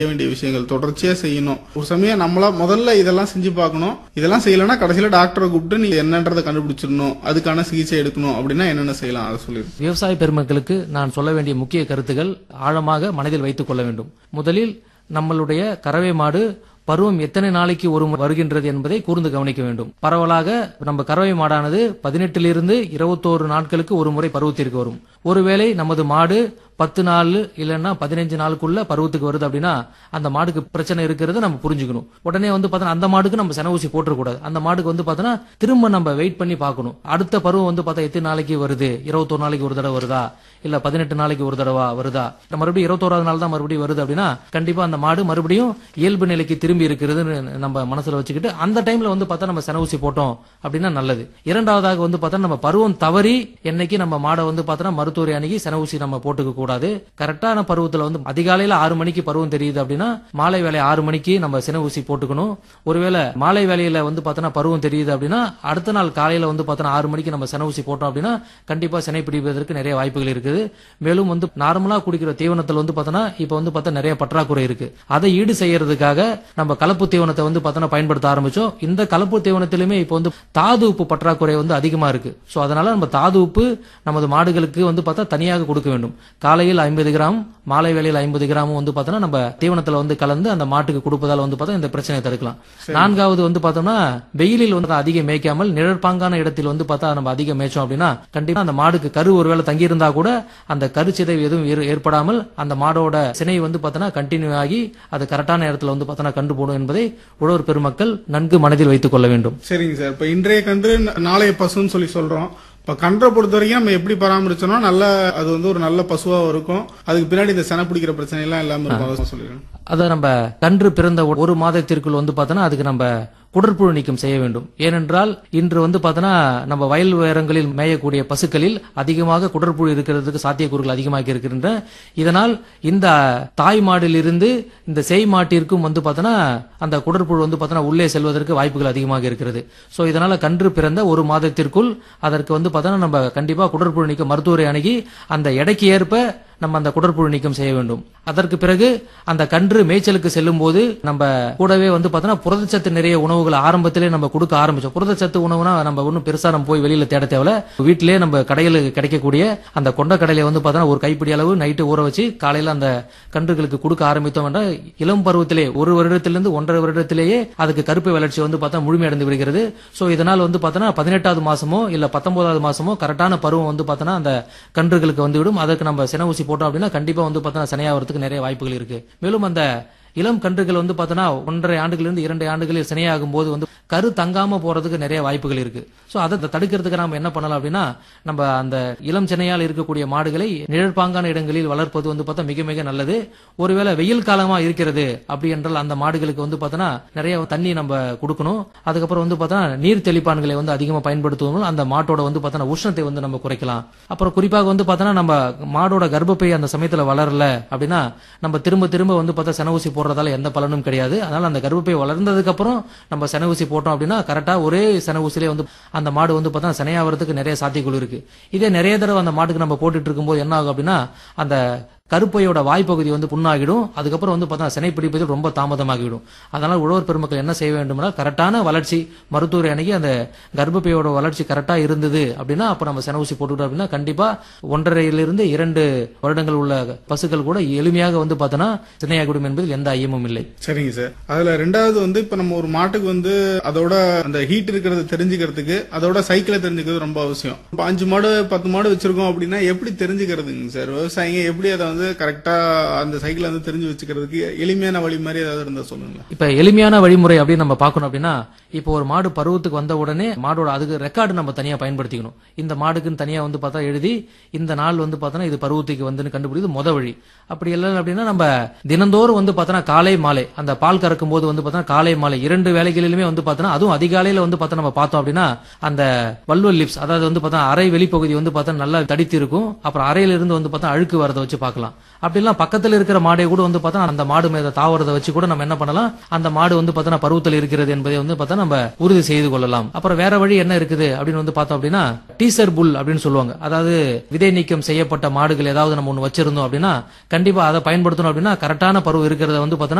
செய்ய வேண்டிய விஷயங்கள் தொடர்ச்சியா செய்யணும் ஒரு சமயம் நம்மளா முதல்ல இதெல்லாம் செஞ்சு பார்க்கணும் இதெல்லாம் செய்யலைன்னா கடைசியில டாக்டரை கூப்பிட்டு நீங்க என்னன்றதை கண்டுபிடிச்சிடணும் அதுக்கான சிகிச்சை எடுக்கணும் அப்படின்னா என்னென்ன செய்யலாம் அதை சொல்லிருங்க விவசாய பெருமக்களுக்கு நான் சொல்ல வேண்டிய முக்கிய கருத்துக்கள் ஆழமாக மனதில் வைத்துக் கொள்ள வேண்டும் முதலில் நம்மளுடைய கறவை மாடு பருவம் எத்தனை நாளைக்கு ஒரு முறை வருகின்றது என்பதை கூர்ந்து கவனிக்க வேண்டும் பரவலாக நம்ம கறவை மாடானது பதினெட்டிலிருந்து இருபத்தோரு நாட்களுக்கு ஒரு முறை பருவத்திற்கு வரும் ஒருவேளை நமது மாடு பத்து நாள் இல்லைன்னா பதினஞ்சு நாளுக்குள்ள பருவத்துக்கு வருது அப்படின்னா அந்த மாடுக்கு பிரச்சனை இருக்கிறது நம்ம புரிஞ்சுக்கணும் உடனே வந்து பார்த்தோன்னா அந்த மாடுக்கு நம்ம சென ஊசி போட்டுறக்கூடாது அந்த மாடுக்கு வந்து பார்த்தோன்னா திரும்ப நம்ம வெயிட் பண்ணி பார்க்கணும் அடுத்த பருவம் வந்து பார்த்தா எத்தனை நாளைக்கு வருது இருபத்தொரு நாளைக்கு ஒரு தடவை வருதா இல்ல பதினெட்டு நாளைக்கு ஒரு தடவை வருதா இல்ல மறுபடியும் இருபத்தோராவது நாள் தான் மறுபடியும் வருது அப்படின்னா கண்டிப்பா அந்த மாடு மறுபடியும் இயல்பு நிலைக்கு திரும்பி இருக்கிறதுன்னு நம்ம மனசுல வச்சுக்கிட்டு அந்த டைம்ல வந்து பார்த்தா நம்ம சென ஊசி போட்டோம் அப்படின்னா நல்லது இரண்டாவதாக வந்து பார்த்தா நம்ம பருவம் தவறி என்னைக்கு நம்ம மாடை வந்து பார்த்தோன்னா மருத்துவரை அணுகி சென ஊசி நம்ம போட்டுக்க கூடாது கரெக்டான பருவத்துல வந்து அதிகாலையில ஆறு மணிக்கு பருவம் தெரியுது அப்படின்னா மாலை வேலை ஆறு மணிக்கு நம்ம சென ஊசி போட்டுக்கணும் ஒருவேளை மாலை வேலையில வந்து பார்த்தோன்னா பருவம் தெரியுது அப்படின்னா அடுத்த நாள் காலையில வந்து பார்த்தோன்னா ஆறு மணிக்கு நம்ம சென ஊசி போட்டோம் அப்படின்னா கண்டிப்பா செனை பிடிப்பதற்கு நிறைய வாய்ப்புகள் இருக்குது மேலும் வந்து நார்மலா குடிக்கிற தீவனத்துல வந்து பார்த்தோன்னா இப்ப வந்து பார்த்தா நிறைய பற்றாக்குறை இருக்கு அதை ஈடு செய்யறதுக்காக நம்ம கலப்பு தீவனத்தை வந்து பார்த்தோன்னா பயன்படுத்த ஆரம்பிச்சோம் இந்த கலப்பு தீவனத்திலுமே இப்போ வந்து தாது உப்பு பற்றாக்குறை வந்து அதிகமா இருக்கு சோ அதனால நம்ம தாது உப்பு நமது மாடுகளுக்கு வந்து பார்த்தா தனியாக கொடுக்க வேண்டும் காலையில் ஐம்பது கிராம் மாலை வேளையில் ஐம்பது கிராமும் வந்து பார்த்தோன்னா நம்ம தீவனத்துல வந்து கலந்து அந்த மாட்டுக்கு கொடுப்பதால வந்து பார்த்தா இந்த பிரச்சனையை தடுக்கலாம் நான்காவது வந்து பார்த்தோம்னா வெயிலில் வந்து அதிக மேய்க்காமல் நிழற்பாங்கான இடத்தில் வந்து பார்த்தா நம்ம அதிகம் மேய்ச்சோம் அப்படின்னா கண்டிப்பா அந்த மாடுக்கு கரு ஒருவேளை தங்கி இருந்தா கூட அந்த கருச்சிதைவு எதுவும் ஏற்- ஏற்படாமல் அந்த மாடோட சினை வந்து பார்த்தோன்னா கண்டினியூ ஆகி அது கரெக்டான இடத்துல வந்து பார்த்தோன்னா கண்டு போடும் என்பதை உழவர் பெருமக்கள் நன்கு மனதில் வைத்துக் கொள்ள வேண்டும் சரிங்க சார் இப்ப இன்றைய கன்று நாளைய பசுன்னு சொல்லி சொல்றோம் இப்ப கன்றை பொறுத்த வரைக்கும் நம்ம எப்படி பராமரிச்சோம்னா நல்ல அது வந்து ஒரு நல்ல பசுவா இருக்கும் அதுக்கு பின்னாடி இந்த செனை பிடிக்கிற பிரச்சனை எல்லாம் இல்லாம இருக்கும் அதை சொல்லிடுறேன் அதை நம்ம கன்று பிறந்த ஒரு- ஒரு மாதத்திற்குள் வந்து பார்த்தோன்னா அதுக்கு நம்ம குடற்புழு நீக்கம் செய்ய வேண்டும் ஏனென்றால் இன்று வந்து பார்த்தோன்னா நம்ம வயல் உயரங்களில் மேயக்கூடிய பசுக்களில் அதிகமாக குடற்புழு இருக்கிறதுக்கு சாத்தியக்கூறுகள் அதிகமாக இருக்கின்றன இதனால் இந்த தாய் மாடிலிருந்து இந்த செய் மாட்டிற்கும் வந்து பார்த்தோன்னா அந்த குடற்புழு வந்து பார்த்தோன்னா உள்ளே செல்வதற்கு வாய்ப்புகள் அதிகமாக இருக்கிறது சோ இதனால கன்று பிறந்த ஒரு மாதத்திற்குள் அதற்கு வந்து பார்த்தோன்னா நம்ம கண்டிப்பா குடற்புழு நீக்கம் மருத்துவரை அணுகி அந்த எடைக்கு ஏற்ப நம்ம அந்த குடற்புழு நீக்கம் செய்ய வேண்டும் அதற்கு பிறகு அந்த கன்று மேய்ச்சலுக்கு செல்லும் போது நம்ம கூடவே வந்து பார்த்தோன்னா புரதச்சத்து நிறைய உணவுகளை ஆரம்பத்திலே நம்ம கொடுக்க ஆரம்பிச்சோம் புரதச்சத்து உணவுனா நம்ம ஒன்றும் பெருசா நம்ம போய் வெளியில தேட தேவையில்ல வீட்டிலே நம்ம கடையில் கிடைக்கக்கூடிய அந்த கொண்ட கடையில வந்து பார்த்தோன்னா ஒரு கைப்பிடி அளவு நைட்டு ஊற வச்சு காலையில அந்த கன்றுகளுக்கு கொடுக்க ஆரம்பித்தோம் என்றால் இளம் பருவத்திலே ஒரு வருடத்திலிருந்து ஒன்றரை வருடத்திலேயே அதுக்கு கருப்பு வளர்ச்சி வந்து பார்த்தா முழுமையடைந்து விடுகிறது சோ இதனால் வந்து பார்த்தோன்னா பதினெட்டாவது மாசமோ இல்ல பத்தொன்பதாவது மாசமோ கரெக்டான பருவம் வந்து பார்த்தோன்னா அந்த கன்றுகளுக்கு வந்துவிடும் அதற்கு நம்ம சென ஊசி போட்டோம் அப்படின்னா கண்டிப்பா வந்து பார்த்தோன்னா சினையாகிறதுக்கு நிறைய வாய்ப்புகள் இருக்கு மேலும் அந்த இளம் கன்றுகள் வந்து பார்த்தோன்னா ஒன்றரை ஆண்டுகளிலிருந்து இரண்டு ஆண்டுகளில் சினையாகும் போது வந்து கரு தங்காம போறதுக்கு நிறைய வாய்ப்புகள் இருக்கு சோ அதை தடுக்கிறதுக்கு நாம என்ன பண்ணலாம் அப்படின்னா நம்ம அந்த இளம் சினையால் இருக்கக்கூடிய மாடுகளை நிழற்பாங்கான இடங்களில் வளர்ப்பது வந்து பார்த்தா மிக மிக நல்லது ஒருவேளை வெயில் காலமா இருக்கிறது அப்படி என்றால் அந்த மாடுகளுக்கு வந்து பார்த்தோன்னா நிறைய தண்ணி நம்ம கொடுக்கணும் அதுக்கப்புறம் வந்து பார்த்தோன்னா நீர் தெளிப்பான்களை வந்து அதிகமா பயன்படுத்துவதால் அந்த மாட்டோட வந்து பார்த்தோன்னா உஷ்ணத்தை வந்து நம்ம குறைக்கலாம் அப்புறம் குறிப்பாக வந்து பார்த்தோன்னா நம்ம மாடோட கர்ப்பப்பை அந்த சமயத்துல வளரல அப்படின்னா நம்ம திரும்ப திரும்ப வந்து பார்த்தா சென ஊசி போடுறதால எந்த பலனும் கிடையாது அதனால அந்த கர்ப்பப்பை வளர்ந்ததுக்கு அப்புறம் நம்ம சென ஊசி போட்டோம் அப்படின்னா கரெக்டா ஒரே சென ஊசிலே வந்து அந்த மாடு வந்து பார்த்தா சினையாகிறதுக்கு நிறைய சாத்தியக்குழு இருக்கு இதே நிறைய தடவை அந்த மாட்டுக்கு நம்ம போட்டுட்டு இருக்கும்போது என்ன ஆகும் அப்படின்னா அந்த கருப்பையோட வாய்ப்பகுதி வந்து புண்ணாகிடும் அதுக்கப்புறம் வந்து பார்த்தா சினை பிடிப்பதில் ரொம்ப தாமதமாகிவிடும் அதனால உழவர் பெருமக்கள் என்ன செய்ய வேண்டும்னா கரெக்டான வளர்ச்சி மருத்துவரை அணுகி அந்த கர்ப்பப்பையோட வளர்ச்சி கரெக்டா இருந்தது அப்படின்னா அப்ப நம்ம சென ஊசி போட்டுக்கிட்டோம் அப்படின்னா கண்டிப்பா ஒன்றரையிலிருந்து இரண்டு வருடங்கள் உள்ள பசுக்கள் கூட எளிமையாக வந்து பார்த்தோன்னா சினையாகிவிடும் என்பதில் எந்த ஐயமும் இல்லை சரிங்க சார் அதுல ரெண்டாவது வந்து இப்ப நம்ம ஒரு மாட்டுக்கு வந்து அதோட அந்த ஹீட் இருக்கிறத தெரிஞ்சுக்கிறதுக்கு அதோட சைக்கிளை தெரிஞ்சுக்கிறது ரொம்ப அவசியம் இப்ப அஞ்சு மாடு பத்து மாடு வச்சிருக்கோம் அப்படின்னா எப்படி தெரிஞ்சுக்கிறதுங்க சார் விவசாயிங்க எப்படி அதை வந்து கரெக்டா அந்த சைக்கிளை வந்து தெரிஞ்சு வச்சுக்கிறதுக்கு எளிமையான வழி மாதிரி ஏதாவது இருந்தா சொல்லுங்க இப்ப எளிமையான வழிமுறை அப்படின்னு நம்ம பார்க்கணும் அப்படின்னா இப்போ ஒரு மாடு பருவத்துக்கு வந்த உடனே மாடோட அதுக்கு ரெக்கார்டு நம்ம தனியா பயன்படுத்திக்கணும் இந்த மாடுக்குன்னு தனியா வந்து பார்த்தா எழுதி இந்த நாள் வந்து பார்த்தோன்னா இது பருவத்துக்கு வந்துன்னு கண்டுபிடிக்கிறது முத வழி அப்படி இல்லை அப்படின்னா நம்ம தினந்தோறும் வந்து பார்த்தோன்னா காலை மாலை அந்த பால் கறக்கும் போது வந்து பார்த்தோன்னா காலை மாலை இரண்டு வேலைகளிலுமே வந்து பார்த்தோன்னா அதுவும் அதிகாலையில வந்து பார்த்தா நம்ம பார்த்தோம் அப்படின்னா அந்த வல்வல் லிப்ஸ் அதாவது வந்து பார்த்தா அரை வெளிப்பகுதி வந்து பார்த்தா நல்லா தடித்து இருக்கும் அப்புறம் அறையில இருந்து வந்து பார்த்தா அழுக்கு வரதை வச்சு பார்க்கலாம் பண்ணலாம் அப்படிலாம் பக்கத்துல இருக்கிற மாடை கூட வந்து பார்த்தா அந்த மாடு மேல தாவறதை வச்சு கூட நம்ம என்ன பண்ணலாம் அந்த மாடு வந்து பார்த்தா பருவத்தில் இருக்கிறது என்பதை வந்து பார்த்தா நம்ம உறுதி செய்து கொள்ளலாம் அப்புறம் வேற வழி என்ன இருக்குது அப்படின்னு வந்து பார்த்தோம் அப்படின்னா டீசர் புல் அப்படின்னு சொல்லுவாங்க அதாவது விதை நீக்கம் செய்யப்பட்ட மாடுகள் ஏதாவது நம்ம ஒன்று வச்சிருந்தோம் அப்படின்னா கண்டிப்பா அதை பயன்படுத்தணும் அப்படின்னா கரெக்டான பருவம் இருக்கிறத வந்து பார்த்தோன்னா